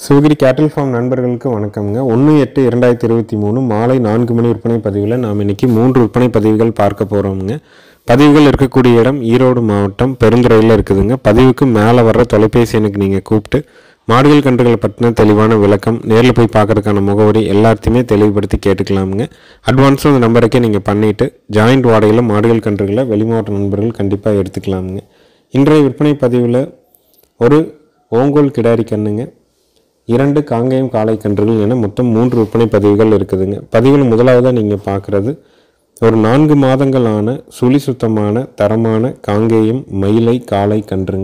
சிவகிரி கேட்டில் ஃபார்ம் நண்பர்களுக்கு வணக்கம்ங்க ஒன்று எட்டு இரண்டாயிரத்தி இருபத்தி மூணு மாலை நான்கு மணி விற்பனை பதிவில் நாம் இன்னைக்கு மூன்று விற்பனை பதிவுகள் பார்க்க போகிறோம்ங்க பதிவுகள் இருக்கக்கூடிய இடம் ஈரோடு மாவட்டம் பெருந்துறையில் இருக்குதுங்க பதிவுக்கு மேலே வர்ற தொலைபேசி எனக்கு நீங்கள் கூப்பிட்டு மாடுகள் கன்றுகளை பற்றின தெளிவான விளக்கம் நேரில் போய் பார்க்கறதுக்கான முகவரி எல்லாத்தையுமே தெளிவுபடுத்தி கேட்டுக்கலாமுங்க அட்வான்ஸும் அந்த நம்பருக்கே நீங்கள் பண்ணிவிட்டு ஜாயிண்ட் வாடகையில் மாடுகள் கன்றுகளை வெளிமாவட்ட நண்பர்கள் கண்டிப்பாக எடுத்துக்கலாமுங்க இன்றைய விற்பனை பதிவில் ஒரு ஓங்கோல் கிடாரி கண்ணுங்க இரண்டு காங்கேயம் காளை கன்றுகள் என மொத்தம் மூன்று விற்பனை பதிவுகள் இருக்குதுங்க பதிவில் முதலாவதாக நீங்கள் பார்க்குறது ஒரு நான்கு மாதங்களான சுழி சுத்தமான தரமான காங்கேயம் மயிலை காளை கன்றுங்க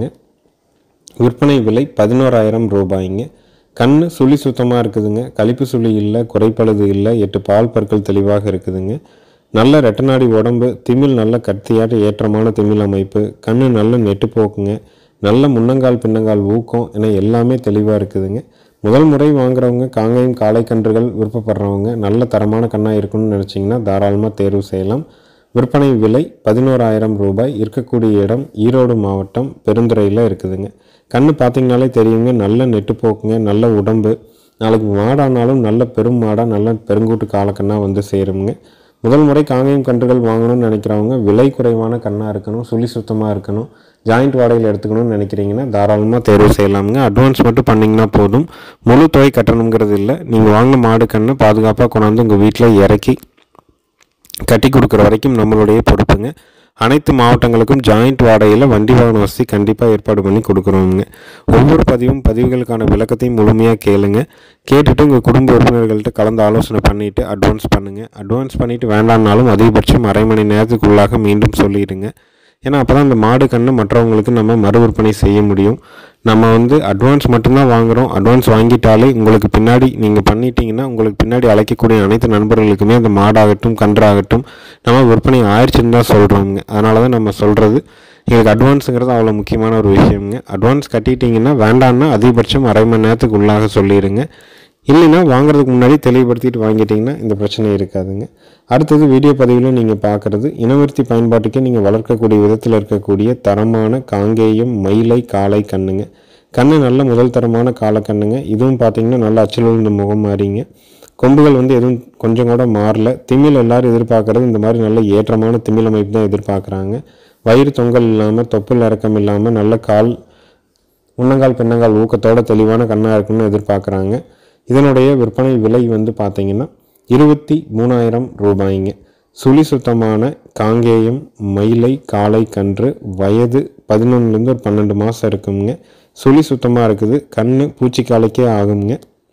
விற்பனை விலை பதினோராயிரம் ரூபாய்ங்க கண் சுழி சுத்தமாக இருக்குதுங்க கழிப்பு சுழி இல்லை குறைப்பழுது இல்லை எட்டு பால் பற்கள் தெளிவாக இருக்குதுங்க நல்ல ரெட்டநாடி உடம்பு திமில் நல்ல கத்தியாட்ட ஏற்றமான திமில் அமைப்பு கண் நல்ல நெட்டு போக்குங்க நல்ல முன்னங்கால் பின்னங்கால் ஊக்கம் என எல்லாமே தெளிவாக இருக்குதுங்க முதல் முறை வாங்குறவங்க காங்கேயம் காளை கன்றுகள் விருப்பப்படுறவங்க நல்ல தரமான கண்ணாக இருக்கணும்னு நினச்சிங்கன்னா தாராளமாக தேர்வு செய்யலாம் விற்பனை விலை பதினோராயிரம் ரூபாய் இருக்கக்கூடிய இடம் ஈரோடு மாவட்டம் பெருந்துறையில் இருக்குதுங்க கண்ணு பார்த்தீங்கனாலே தெரியுங்க நல்ல நெட்டு போக்குங்க நல்ல உடம்பு நாளைக்கு மாடானாலும் நல்ல பெரும் மாடாக நல்ல பெருங்கூட்டு காலக்கண்ணாக வந்து சேருங்க முதல் முறை காங்கேயம் கன்றுகள் வாங்கணும்னு நினைக்கிறவங்க விலை குறைவான கண்ணாக இருக்கணும் சுழி சுத்தமாக இருக்கணும் ஜாயிண்ட் வாடகையில் எடுத்துக்கணும்னு நினைக்கிறீங்கன்னா தாராளமாக தேர்வு செய்யலாமுங்க அட்வான்ஸ் மட்டும் பண்ணிங்கன்னா போதும் முழு தொகை கட்டணுங்கிறது இல்லை நீங்கள் வாங்கின மாடு கண்ணை பாதுகாப்பாக கொண்டாந்து உங்கள் வீட்டில் இறக்கி கட்டி கொடுக்குற வரைக்கும் நம்மளுடைய பொறுப்புங்க அனைத்து மாவட்டங்களுக்கும் ஜாயிண்ட் வாடகையில் வண்டி வாகன வசதி கண்டிப்பாக ஏற்பாடு பண்ணி கொடுக்குறோங்க ஒவ்வொரு பதிவும் பதிவுகளுக்கான விளக்கத்தையும் முழுமையாக கேளுங்க கேட்டுட்டு உங்கள் குடும்ப உறுப்பினர்கள்ட்ட கலந்து ஆலோசனை பண்ணிவிட்டு அட்வான்ஸ் பண்ணுங்கள் அட்வான்ஸ் பண்ணிவிட்டு வேண்டாம்னாலும் அதிகபட்சம் அரை மணி நேரத்துக்குள்ளாக மீண்டும் சொல்லிடுங்க ஏன்னா அப்போ தான் அந்த மாடு கண்ணு மற்றவங்களுக்கு நம்ம மறு விற்பனை செய்ய முடியும் நம்ம வந்து அட்வான்ஸ் மட்டும்தான் வாங்குகிறோம் அட்வான்ஸ் வாங்கிட்டாலே உங்களுக்கு பின்னாடி நீங்கள் பண்ணிட்டீங்கன்னா உங்களுக்கு பின்னாடி அழைக்கக்கூடிய அனைத்து நண்பர்களுக்குமே அந்த மாடாகட்டும் கன்றாகட்டும் நம்ம விற்பனை ஆயிடுச்சுன்னு தான் சொல்கிறோங்க அதனால தான் நம்ம சொல்கிறது எங்களுக்கு அட்வான்ஸுங்கிறது அவ்வளோ முக்கியமான ஒரு விஷயம்ங்க அட்வான்ஸ் கட்டிட்டீங்கன்னா வேண்டான்னா அதிகபட்சம் அரை மணி நேரத்துக்கு உள்ளாக சொல்லிடுங்க இல்லைன்னா வாங்குறதுக்கு முன்னாடி தெளிவுபடுத்திட்டு வாங்கிட்டீங்கன்னா இந்த பிரச்சனை இருக்காதுங்க அடுத்தது வீடியோ பதிவில் நீங்கள் பார்க்குறது இனவர்த்தி பயன்பாட்டுக்கே நீங்கள் வளர்க்கக்கூடிய விதத்தில் இருக்கக்கூடிய தரமான காங்கேயம் மயிலை காளை கண்ணுங்க கண்ணு நல்ல முதல் தரமான காளை கண்ணுங்க இதுவும் பார்த்தீங்கன்னா நல்ல அச்சில் விழுந்த முகம் மாறிங்க கொம்புகள் வந்து எதுவும் கொஞ்சம் கூட மாறல திமில் எல்லாரும் எதிர்பார்க்கறது இந்த மாதிரி நல்ல ஏற்றமான திமில் அமைப்பு தான் எதிர்பார்க்குறாங்க வயிறு தொங்கல் இல்லாமல் தொப்புள் இறக்கம் இல்லாமல் நல்ல கால் முன்னங்கால் பின்னங்கால் ஊக்கத்தோட தெளிவான கண்ணாக இருக்கணும்னு எதிர்பார்க்குறாங்க இதனுடைய விற்பனை விலை வந்து பார்த்தீங்கன்னா இருபத்தி மூணாயிரம் ரூபாய்ங்க சுழி சுத்தமான காங்கேயம் மயிலை காளை கன்று வயது பதினொன்றுலேருந்து ஒரு பன்னெண்டு மாதம் இருக்குங்க சுழி சுத்தமாக இருக்குது கண் பூச்சிக்காலைக்கே ஆகுங்க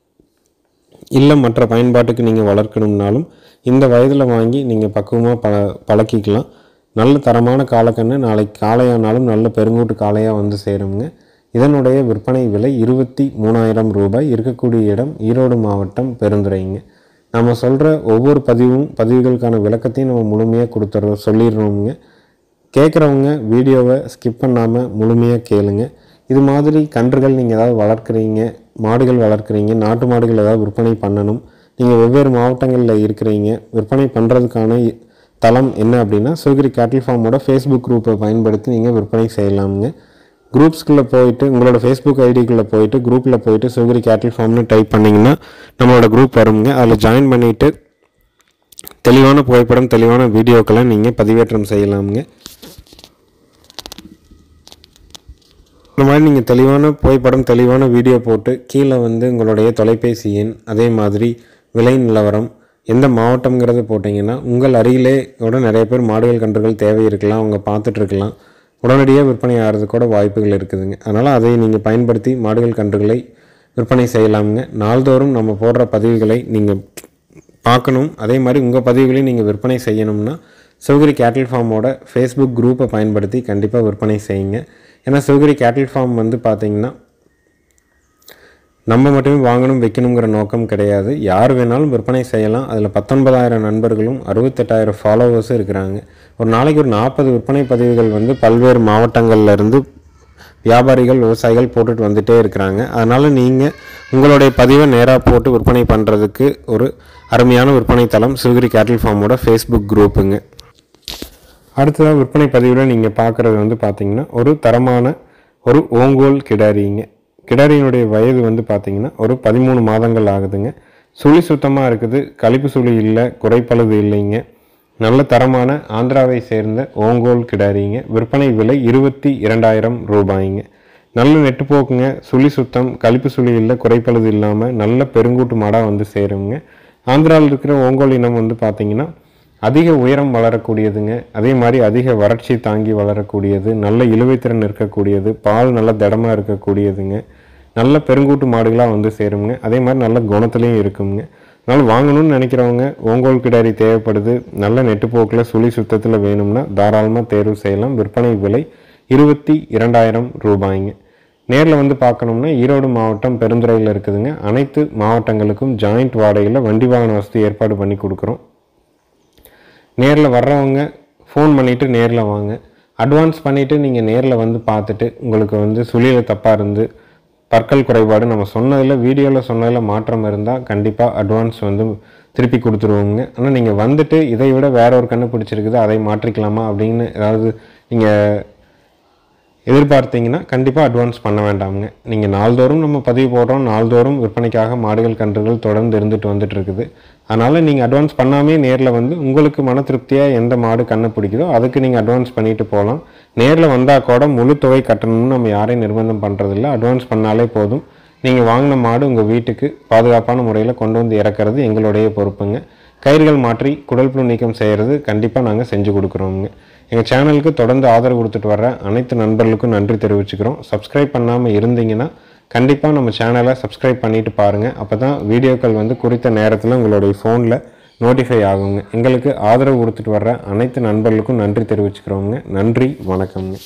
இல்லை மற்ற பயன்பாட்டுக்கு நீங்கள் வளர்க்கணும்னாலும் இந்த வயதில் வாங்கி நீங்கள் பக்குவமாக ப பழக்கிக்கலாம் நல்ல தரமான காலக்கன்று நாளைக்கு காளையானாலும் நல்ல பெருங்கூட்டு காளையாக வந்து சேருங்க இதனுடைய விற்பனை விலை இருபத்தி மூணாயிரம் ரூபாய் இருக்கக்கூடிய இடம் ஈரோடு மாவட்டம் பெருந்துறைங்க நம்ம சொல்கிற ஒவ்வொரு பதிவும் பதிவுகளுக்கான விளக்கத்தையும் நம்ம முழுமையாக கொடுத்துட்றோம் சொல்லிடுறோமுங்க கேட்குறவங்க வீடியோவை ஸ்கிப் பண்ணாமல் முழுமையாக கேளுங்க இது மாதிரி கன்றுகள் நீங்கள் ஏதாவது வளர்க்குறீங்க மாடுகள் வளர்க்குறீங்க நாட்டு மாடுகள் ஏதாவது விற்பனை பண்ணணும் நீங்கள் வெவ்வேறு மாவட்டங்களில் இருக்கிறீங்க விற்பனை பண்ணுறதுக்கான தளம் என்ன அப்படின்னா சிவகிரி கேட்டில் ஃபார்மோட ஃபேஸ்புக் குரூப்பை பயன்படுத்தி நீங்கள் விற்பனை செய்யலாமுங்க குரூப்ஸ்குள்ளே போயிட்டு உங்களோட ஃபேஸ்புக் ஐடிக்குள்ளே போயிட்டு குரூப்பில் போயிட்டு சிவகிரி கேட்டில் ஃபார்ம்னு டைப் பண்ணிங்கன்னா நம்மளோட குரூப் வருங்க அதில் ஜாயின் பண்ணிவிட்டு தெளிவான புகைப்படம் தெளிவான வீடியோக்களை நீங்கள் பதிவேற்றம் செய்யலாமுங்க இந்த மாதிரி நீங்கள் தெளிவான புகைப்படம் தெளிவான வீடியோ போட்டு கீழே வந்து உங்களுடைய தொலைபேசி எண் அதே மாதிரி விலை நிலவரம் எந்த மாவட்டம்ங்கிறது போட்டிங்கன்னா உங்கள் அருகிலே கூட நிறைய பேர் மாடுகள் கன்றுகள் தேவை இருக்கலாம் அவங்க பார்த்துட்ருக்கலாம் உடனடியாக விற்பனை ஆகிறது கூட வாய்ப்புகள் இருக்குதுங்க அதனால் அதை நீங்கள் பயன்படுத்தி மாடுகள் கன்றுகளை விற்பனை செய்யலாமுங்க நாள்தோறும் நம்ம போடுற பதிவுகளை நீங்கள் பார்க்கணும் அதே மாதிரி உங்கள் பதிவுகளையும் நீங்கள் விற்பனை செய்யணும்னா சிவகிரி கேட்டில் ஃபார்மோட ஃபேஸ்புக் குரூப்பை பயன்படுத்தி கண்டிப்பாக விற்பனை செய்யுங்க ஏன்னா சிவகிரி கேட்டில் ஃபார்ம் வந்து பார்த்திங்கன்னா நம்ம மட்டுமே வாங்கணும் வைக்கணுங்கிற நோக்கம் கிடையாது யார் வேணாலும் விற்பனை செய்யலாம் அதில் பத்தொன்பதாயிரம் நண்பர்களும் அறுபத்தெட்டாயிரம் ஃபாலோவர்ஸும் இருக்கிறாங்க ஒரு நாளைக்கு ஒரு நாற்பது விற்பனை பதிவுகள் வந்து பல்வேறு மாவட்டங்கள்ல இருந்து வியாபாரிகள் விவசாயிகள் போட்டுட்டு வந்துட்டே இருக்கிறாங்க அதனால் நீங்கள் உங்களுடைய பதிவை நேராக போட்டு விற்பனை பண்ணுறதுக்கு ஒரு அருமையான விற்பனை தளம் சிவகிரி கேட்டில் ஃபார்மோட ஃபேஸ்புக் குரூப்புங்க அடுத்ததாக விற்பனை பதிவில் நீங்கள் பார்க்குறது வந்து பார்த்தீங்கன்னா ஒரு தரமான ஒரு ஓங்கோல் கிடாரிங்க கிடாரியினுடைய வயது வந்து பார்த்தீங்கன்னா ஒரு பதிமூணு மாதங்கள் ஆகுதுங்க சுழி சுத்தமாக இருக்குது கழிப்பு சுழி இல்லை குறைப்பழுது இல்லைங்க நல்ல தரமான ஆந்திராவை சேர்ந்த ஓங்கோல் கிடாரிங்க விற்பனை விலை இருபத்தி இரண்டாயிரம் ரூபாய்ங்க நல்ல நெட்டுப்போக்குங்க சுழி சுத்தம் கழிப்பு சுழி இல்லை குறைப்பழுது இல்லாமல் நல்ல பெருங்கூட்டு மாடாக வந்து சேருங்க ஆந்திராவில் இருக்கிற ஓங்கோல் இனம் வந்து பார்த்தீங்கன்னா அதிக உயரம் வளரக்கூடியதுங்க அதே மாதிரி அதிக வறட்சி தாங்கி வளரக்கூடியது நல்ல இழுவைத்திறன் இருக்கக்கூடியது பால் நல்ல திடமாக இருக்கக்கூடியதுங்க நல்ல பெருங்கூட்டு மாடுகளாக வந்து சேருங்க அதே மாதிரி நல்ல குணத்துலேயும் இருக்குங்க அதனால் வாங்கணும்னு நினைக்கிறவங்க ஓங்கோல் கிடாரி தேவைப்படுது நல்ல நெட்டுப்போக்கில் சுழி சுத்தத்தில் வேணும்னா தாராளமாக தேர்வு செய்யலாம் விற்பனை விலை இருபத்தி இரண்டாயிரம் ரூபாய்ங்க நேரில் வந்து பார்க்கணும்னா ஈரோடு மாவட்டம் பெருந்துறையில் இருக்குதுங்க அனைத்து மாவட்டங்களுக்கும் ஜாயிண்ட் வாடகையில் வண்டி வாகன வசதி ஏற்பாடு பண்ணி கொடுக்குறோம் நேரில் வர்றவங்க ஃபோன் பண்ணிவிட்டு நேரில் வாங்க அட்வான்ஸ் பண்ணிவிட்டு நீங்கள் நேரில் வந்து பார்த்துட்டு உங்களுக்கு வந்து சுழியில் தப்பாக இருந்து பற்கள் குறைபாடு நம்ம சொன்னதில் வீடியோவில் சொன்னதில் மாற்றம் இருந்தால் கண்டிப்பாக அட்வான்ஸ் வந்து திருப்பி கொடுத்துருவோங்க ஆனால் நீங்கள் வந்துட்டு இதை விட வேற ஒரு கண்ணு பிடிச்சிருக்குது அதை மாற்றிக்கலாமா அப்படின்னு ஏதாவது நீங்கள் எதிர்பார்த்தீங்கன்னா கண்டிப்பாக அட்வான்ஸ் பண்ண வேண்டாமுங்க நீங்கள் நாள்தோறும் நம்ம பதிவு போடுறோம் நாள்தோறும் விற்பனைக்காக மாடுகள் கன்றுகள் தொடர்ந்து இருந்துட்டு வந்துட்டு இருக்குது அதனால் நீங்கள் அட்வான்ஸ் பண்ணாமே நேரில் வந்து உங்களுக்கு மன திருப்தியாக எந்த மாடு கண்ணு பிடிக்குதோ அதுக்கு நீங்கள் அட்வான்ஸ் பண்ணிட்டு போகலாம் நேரில் வந்தால் கூட முழு தொகை கட்டணும்னு நம்ம யாரையும் நிர்பந்தம் பண்ணுறதில்ல அட்வான்ஸ் பண்ணாலே போதும் நீங்கள் வாங்கின மாடு உங்கள் வீட்டுக்கு பாதுகாப்பான முறையில் கொண்டு வந்து இறக்குறது எங்களுடைய பொறுப்புங்க கயிறுகள் மாற்றி குடல் புழு நீக்கம் செய்கிறது கண்டிப்பாக நாங்கள் செஞ்சு கொடுக்குறோங்க எங்கள் சேனலுக்கு தொடர்ந்து ஆதரவு கொடுத்துட்டு வர்ற அனைத்து நண்பர்களுக்கும் நன்றி தெரிவிச்சுக்கிறோம் சப்ஸ்கிரைப் பண்ணாமல் இருந்தீங்கன்னா கண்டிப்பாக நம்ம சேனலை சப்ஸ்கிரைப் பண்ணிட்டு பாருங்கள் அப்போ தான் வீடியோக்கள் வந்து குறித்த நேரத்தில் உங்களுடைய ஃபோனில் நோட்டிஃபை ஆகுங்க எங்களுக்கு ஆதரவு கொடுத்துட்டு வர்ற அனைத்து நண்பர்களுக்கும் நன்றி தெரிவிச்சுக்கிறோங்க நன்றி வணக்கம்ங்க